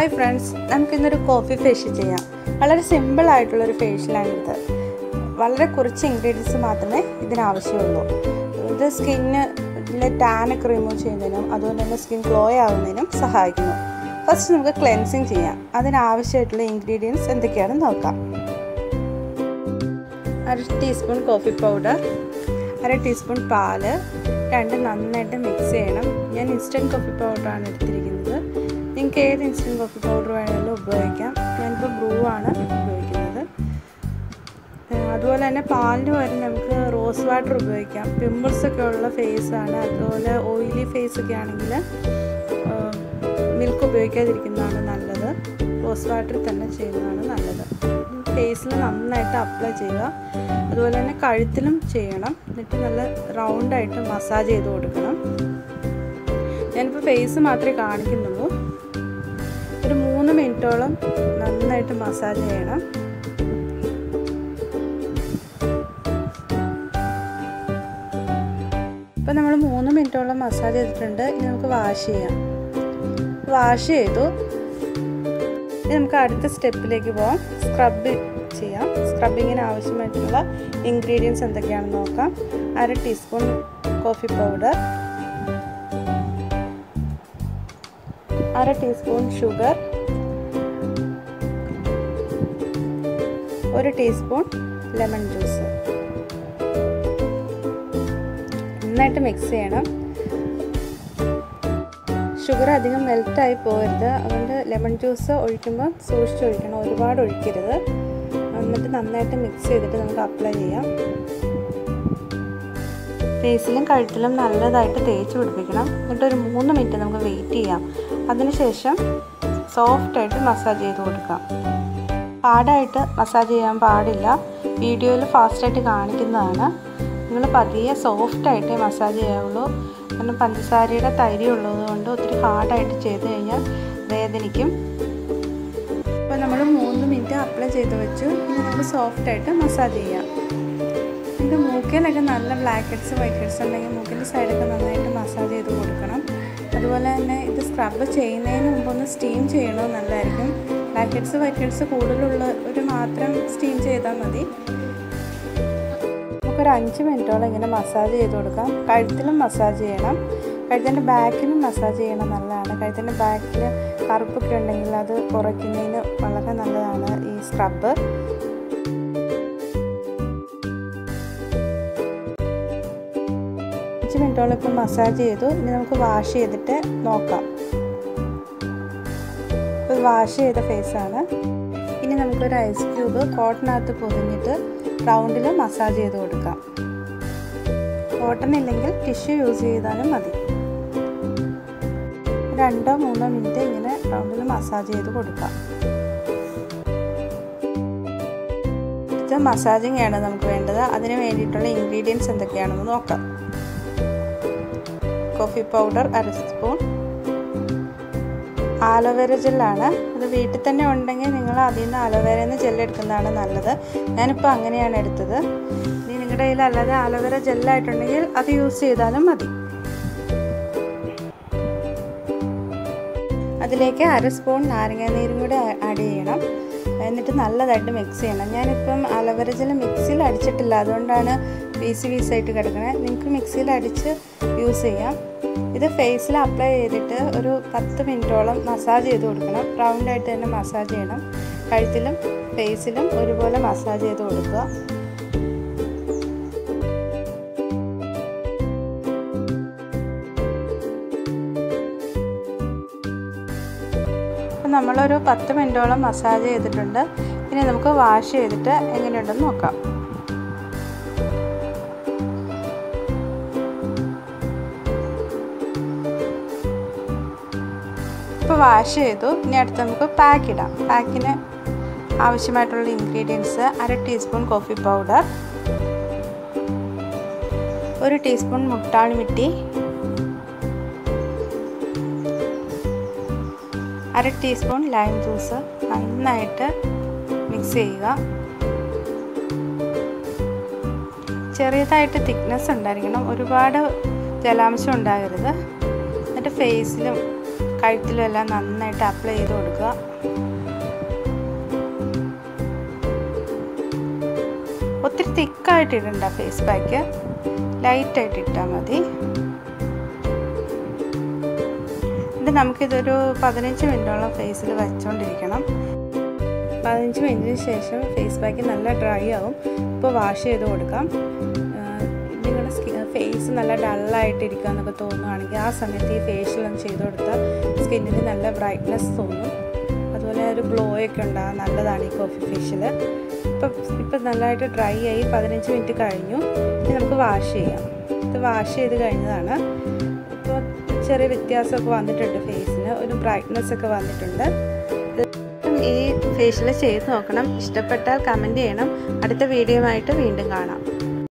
hi friends നമുക്കിന്നൊരു coffee facial ചെയ്യാം വളരെ സിമ്പിൾ ആയിട്ടുള്ളൊരു ഫേഷ്യലാണിത് വളരെ കുറച്ച് ഇൻഗ്രീഡിയൻസ് മാത്രമേ ഇതിനാവശ്യമുള്ളൂ ഇത് സ്കിന്നിലെ ടാനൊക്കെ റിമൂവ് ചെയ്യുന്നതിനും അതുപോലെ തന്നെ സ്കിൻ ഗ്ലോ ആവുന്നതിനും സഹായിക്കുന്നു ഫസ്റ്റ് നമുക്ക് ക്ലെൻസിങ് ചെയ്യാം അതിനാവശ്യമായിട്ടുള്ള ഇൻഗ്രീഡിയൻസ് എന്തൊക്കെയാണെന്ന് നോക്കാം അര ടീസ്പൂൺ കോഫി പൗഡർ അര ടീസ്പൂൺ പാല് രണ്ട് നന്നായിട്ട് മിക്സ് ചെയ്യണം ഞാൻ ഇൻസ്റ്റൻറ്റ് കോഫി പൗഡറാണ് എടുത്തിരിക്കുന്നത് നിങ്ങൾക്ക് ഏത് ഇൻസ്റ്റൻറ്റ് കോഫി പൗഡർ വേണമെങ്കിലും ഉപയോഗിക്കാം ഞാനിപ്പോൾ ബ്രൂ ആണ് ഉപയോഗിക്കുന്നത് അതുപോലെ തന്നെ പാലിന് പകരം നമുക്ക് റോസ് വാട്ടർ ഉപയോഗിക്കാം പിമ്പിൾസ് ഒക്കെ ഉള്ള ഫേസ് ആണ് അതുപോലെ ഓയിലി ഫേസ് ഒക്കെ ആണെങ്കിൽ മിൽക്ക് ഉപയോഗിക്കാതിരിക്കുന്നതാണ് നല്ലത് റോസ് വാട്ടർ തന്നെ ചെയ്യുന്നതാണ് നല്ലത് ഫേസിൽ നന്നായിട്ട് അപ്ലൈ ചെയ്യുക അതുപോലെ തന്നെ കഴുത്തിലും ചെയ്യണം എന്നിട്ട് നല്ല റൗണ്ടായിട്ട് മസാജ് ചെയ്ത് കൊടുക്കണം ഞാനിപ്പോൾ ഫേസ് മാത്രമേ കാണിക്കുന്നുള്ളൂ ഒരു മൂന്ന് മിനിറ്റോളം നന്നായിട്ട് മസാജ് ചെയ്യണം ഇപ്പം നമ്മൾ മൂന്ന് മിനിറ്റോളം മസാജ് ചെയ്തിട്ടുണ്ട് ഇനി നമുക്ക് വാഷ് ചെയ്യാം വാഷ് ചെയ്തു ഇനി നമുക്ക് അടുത്ത സ്റ്റെപ്പിലേക്ക് പോകാം സ്ക്രബ് ചെയ്യാം സ്ക്രബിങ്ങിന് ആവശ്യമായിട്ടുള്ള ഇൻഗ്രീഡിയൻസ് എന്തൊക്കെയാണെന്ന് നോക്കാം അര ടീസ്പൂൺ കോഫി പൗഡർ അര ടീസ്പൂൺ ഷുഗർ ഒരു ടീസ്പൂൺ ലെമൺ ജ്യൂസ് നന്നായിട്ട് മിക്സ് ചെയ്യണം ഷുഗർ അധികം മെൽറ്റായി പോകരുത് അതുകൊണ്ട് ലെമൺ ജ്യൂസ് ഒഴിക്കുമ്പോൾ സൂക്ഷിച്ച് ഒഴിക്കണം ഒരുപാട് ഒഴിക്കരുത് എന്നിട്ട് നന്നായിട്ട് മിക്സ് ചെയ്തിട്ട് നമുക്ക് അപ്ലൈ ചെയ്യാം ഫേസിലും കഴുത്തിലും നല്ലതായിട്ട് തേച്ച് പിടിപ്പിക്കണം എന്നിട്ട് ഒരു മൂന്ന് മിനിറ്റ് നമുക്ക് വെയിറ്റ് ചെയ്യാം അതിനുശേഷം സോഫ്റ്റായിട്ട് മസാജ് ചെയ്ത് കൊടുക്കാം ഹാർഡായിട്ട് മസാജ് ചെയ്യാൻ പാടില്ല വീഡിയോയിൽ ഫാസ്റ്റായിട്ട് കാണിക്കുന്നതാണ് നിങ്ങൾ പതിയെ സോഫ്റ്റായിട്ടേ മസാജ് ചെയ്യാവുള്ളൂ കാരണം പഞ്ചസാരയുടെ തൈര് ഉള്ളത് കൊണ്ട് ഒത്തിരി ഹാർഡായിട്ട് ചെയ്ത് കഴിഞ്ഞാൽ വേദനിക്കും അപ്പോൾ നമ്മൾ മൂന്ന് മിനിറ്റ് അപ്ലൈ ചെയ്ത് വെച്ചു ഇനി നമുക്ക് സോഫ്റ്റായിട്ട് മസാജ് ചെയ്യാം എൻ്റെ മൂക്കിലൊക്കെ നല്ല ബ്ലാക്ക് ഹെഡ്സ് വൈറ്റ് ഹെഡ്സ് ഉണ്ടെങ്കിൽ മൂക്കിൻ്റെ സൈഡൊക്കെ നന്നായിട്ട് മസാജ് ചെയ്ത് കൊടുക്കണം അതുപോലെ തന്നെ ഇത് സ്ക്രബ് ചെയ്യുന്നതിന് മുമ്പ് ഒന്ന് സ്റ്റീം ചെയ്യണത് നല്ലതായിരിക്കും ബ്ലാക്ക് ഹെഡ്സ് വൈറ്റ് ഹെഡ്സ് കൂടുതലുള്ള ഒരു മാത്രം സ്റ്റീം ചെയ്താൽ മതി നമുക്കൊരു അഞ്ച് മിനിറ്റോളം ഇങ്ങനെ മസാജ് ചെയ്ത് കൊടുക്കാം കഴുത്തിലും മസാജ് ചെയ്യണം കഴുത്തിൻ്റെ ബാക്കിലും മസാജ് ചെയ്യണം നല്ലതാണ് കഴുത്തിൻ്റെ ബാക്കിൽ കറുപ്പൊക്കെ ഉണ്ടെങ്കിൽ അത് കുറയ്ക്കുന്നതിന് വളരെ നല്ലതാണ് ഈ സ്ക്രബ് അഞ്ച് മിനിറ്റോളം ഇപ്പം മസാജ് ചെയ്തു ഇനി നമുക്ക് വാഷ് ചെയ്തിട്ട് നോക്കാം ഇപ്പോൾ വാഷ് ചെയ്ത ഫേസാണ് ഇനി നമുക്കൊരു ഐസ് ക്യൂബ് കോട്ടനകത്ത് പൊതിഞ്ഞിട്ട് റൗണ്ടിൽ മസാജ് ചെയ്ത് കൊടുക്കാം കോട്ടൺ ഇല്ലെങ്കിൽ ടിഷ്യൂ യൂസ് ചെയ്താലും മതി രണ്ടോ മൂന്നോ മിനിറ്റ് ഇങ്ങനെ റൗണ്ടിൽ മസാജ് ചെയ്ത് കൊടുക്കാം ഇത് മസാജിങ് ആണ് നമുക്ക് വേണ്ടത് അതിന് വേണ്ടിയിട്ടുള്ള ഇൻഗ്രീഡിയൻസ് എന്തൊക്കെയാണെന്ന് നോക്കാം കോഫി പൗഡർ അര സ്പൂൺ ആലോവേര ജെല്ലാണ് അത് വീട്ടിൽ തന്നെ ഉണ്ടെങ്കിൽ നിങ്ങൾ അതിൽ നിന്ന് ആലോവേരയിൽ നിന്ന് ജെല്ലെടുക്കുന്നതാണ് നല്ലത് ഞാനിപ്പോൾ അങ്ങനെയാണ് എടുത്തത് ഇനി നിങ്ങളുടെ കയ്യിൽ അല്ലാതെ ആലോവേര ജെല്ലായിട്ടുണ്ടെങ്കിൽ അത് യൂസ് ചെയ്താലും മതി അതിലേക്ക് അര സ്പൂൺ നാരങ്ങ നീരും കൂടി ആഡ് ചെയ്യണം എന്നിട്ട് നല്ലതായിട്ട് മിക്സ് ചെയ്യണം ഞാനിപ്പം അലവര ജെൽ മിക്സിയിൽ അടിച്ചിട്ടില്ല അതുകൊണ്ടാണ് പീസ് പീസായിട്ട് കിടക്കണത് നിങ്ങൾക്ക് മിക്സിയിൽ അടിച്ച് യൂസ് ചെയ്യാം ഇത് ഫേസിൽ അപ്ലൈ ചെയ്തിട്ട് ഒരു പത്ത് മിനിറ്റോളം മസാജ് ചെയ്ത് കൊടുക്കണം റൗണ്ടായിട്ട് തന്നെ മസാജ് ചെയ്യണം കഴുത്തിലും ഫേസിലും ഒരുപോലെ മസാജ് ചെയ്ത് കൊടുക്കുക അപ്പം നമ്മളൊരു പത്ത് മിനിറ്റോളം മസാജ് ചെയ്തിട്ടുണ്ട് ഇനി നമുക്ക് വാഷ് ചെയ്തിട്ട് എങ്ങനെയുണ്ടെന്ന് നോക്കാം ഇപ്പോൾ വാഷ് ചെയ്തു ഇനി അടുത്ത് നമുക്ക് പാക്ക് ഇടാം പാക്കിന് ആവശ്യമായിട്ടുള്ള ഇൻഗ്രീഡിയൻസ് അര ടീസ്പൂൺ കോഫി പൗഡർ ഒരു ടീസ്പൂൺ മുട്ടാളി മിട്ടി അര ടീസ്പൂൺ ലൈം ജ്യൂസ് നന്നായിട്ട് മിക്സ് ചെയ്യുക ചെറിയതായിട്ട് തിക്നെസ് ഉണ്ടായിരിക്കണം ഒരുപാട് ജലാംശം ഉണ്ടാകരുത് എന്നിട്ട് ഫേസിലും കഴുത്തിലും എല്ലാം നന്നായിട്ട് അപ്ലൈ ചെയ്ത് കൊടുക്കുക ഒത്തിരി തിക്കായിട്ട് ഇടണ്ട ഫേസ് പാക്ക് ലൈറ്റായിട്ട് ഇട്ടാൽ മതി ഇത് നമുക്കിതൊരു പതിനഞ്ച് മിനിറ്റോളം ഫേസിൽ വെച്ചുകൊണ്ടിരിക്കണം പതിനഞ്ച് മിനിറ്റിന് ശേഷം ഫേസ് പാക്ക് നല്ല ഡ്രൈ ആവും ഇപ്പോൾ വാഷ് ചെയ്ത് കൊടുക്കാം നിങ്ങളുടെ സ്കിൻ ഫേസ് നല്ല ഡള്ളായിട്ടിരിക്കുക എന്നൊക്കെ തോന്നുകയാണെങ്കിൽ ആ സമയത്ത് ഈ ഫേഷ്യൽ ഒന്ന് ചെയ്ത് കൊടുത്താൽ സ്കിന്നിന് നല്ല ബ്രൈറ്റ്നെസ് തോന്നും അതുപോലെ ഒരു ഗ്ലോ ഒക്കെ ഉണ്ടാകാൻ നല്ലതാണ് ഈ കോഫി ഫേഷ്യൽ ഇപ്പം ഇപ്പം നല്ലതായിട്ട് ഡ്രൈ ആയി പതിനഞ്ച് മിനിറ്റ് കഴിഞ്ഞു ഇനി നമുക്ക് വാഷ് ചെയ്യാം ഇത് വാഷ് ചെയ്ത് കഴിഞ്ഞതാണ് ഇപ്പോൾ ചെറിയ വ്യത്യാസമൊക്കെ വന്നിട്ടുണ്ട് ഫേസിന് ഒരു ബ്രൈറ്റ്നെസ് ഒക്കെ വന്നിട്ടുണ്ട് ഈ ഫേഷ്യൽ ചെയ്ത് നോക്കണം ഇഷ്ടപ്പെട്ടാൽ കമൻറ്റ് ചെയ്യണം അടുത്ത വീഡിയോ ആയിട്ട് വീണ്ടും കാണാം